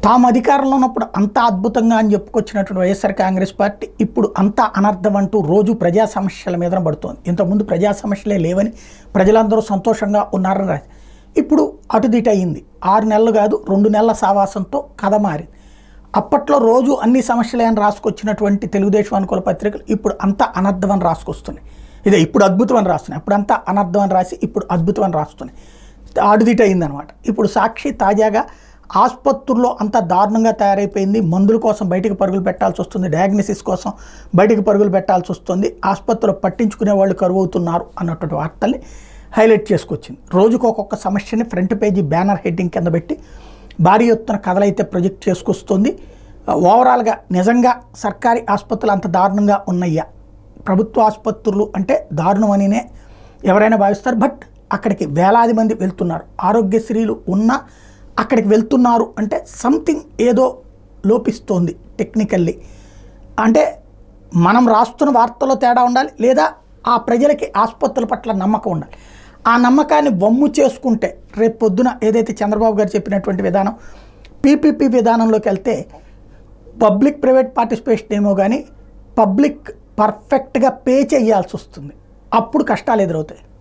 తాము అధికారంలో ఉన్నప్పుడు అంత అద్భుతంగా అని చెప్పుకొచ్చినటువంటి వైఎస్ఆర్ కాంగ్రెస్ పార్టీ ఇప్పుడు అంత అనర్థం అంటూ రోజు ప్రజా సమస్యల మీద పడుతోంది ఇంతకుముందు ప్రజా సమస్యలే లేవని ప్రజలందరూ సంతోషంగా ఉన్నారని రాసి ఇప్పుడు అటుదిట అయింది ఆరు నెలలు కాదు రెండు నెలల సావాసంతో కథ మారింది అప్పట్లో రోజు అన్ని సమస్యలే అని రాసుకొచ్చినటువంటి తెలుగుదేశం అనుకూల పత్రికలు ఇప్పుడు అంతా అనర్థం అని రాసుకొస్తున్నాయి ఇదే ఇప్పుడు అద్భుతం అని రాస్తున్నాయి అప్పుడంతా అనర్థం అని రాసి ఇప్పుడు అద్భుతం అని రాస్తున్నాయి ఆడుదిట అయిందనమాట ఇప్పుడు సాక్షి తాజాగా ఆసుపత్రుల్లో అంత దారుణంగా తయారైపోయింది మందుల కోసం బయటికి పరుగులు పెట్టాల్సి వస్తుంది డయాగ్నోసిస్ కోసం బయటికి పరుగులు పెట్టాల్సి వస్తుంది ఆసుపత్రిలో పట్టించుకునే వాళ్ళు కరువు అవుతున్నారు అన్నటువంటి వార్తల్ని హైలైట్ చేసుకొచ్చింది రోజుకు ఒక్కొక్క సమస్యని ఫ్రంట్ పేజీ బ్యానర్ హెడ్డింగ్ కింద పెట్టి భారీ ఎత్తున కథలైతే ప్రొజెక్ట్ చేసుకొస్తుంది ఓవరాల్గా నిజంగా సర్కారీ ఆసుపత్రులు అంత దారుణంగా ఉన్నాయా ప్రభుత్వ ఆసుపత్రులు అంటే దారుణమనినే ఎవరైనా భావిస్తారు బట్ అక్కడికి వేలాది మంది వెళ్తున్నారు ఆరోగ్యశ్రీలు ఉన్నా అక్కడికి వెళ్తున్నారు అంటే సంథింగ్ ఏదో లోపిస్తోంది టెక్నికల్లీ అంటే మనం రాస్తున్న వార్తల్లో తేడా ఉండాలి లేదా ఆ ప్రజలకి ఆసుపత్రుల పట్ల నమ్మకం ఉండాలి ఆ నమ్మకాన్ని వమ్ము చేసుకుంటే రేపు పొద్దున ఏదైతే చంద్రబాబు గారు చెప్పినటువంటి విధానం పీపీపీ విధానంలోకి వెళ్తే పబ్లిక్ ప్రైవేట్ పార్టిసిపేషన్ ఏమో కానీ పబ్లిక్ పర్ఫెక్ట్గా పే చేయాల్సి వస్తుంది అప్పుడు కష్టాలు ఎదురవుతాయి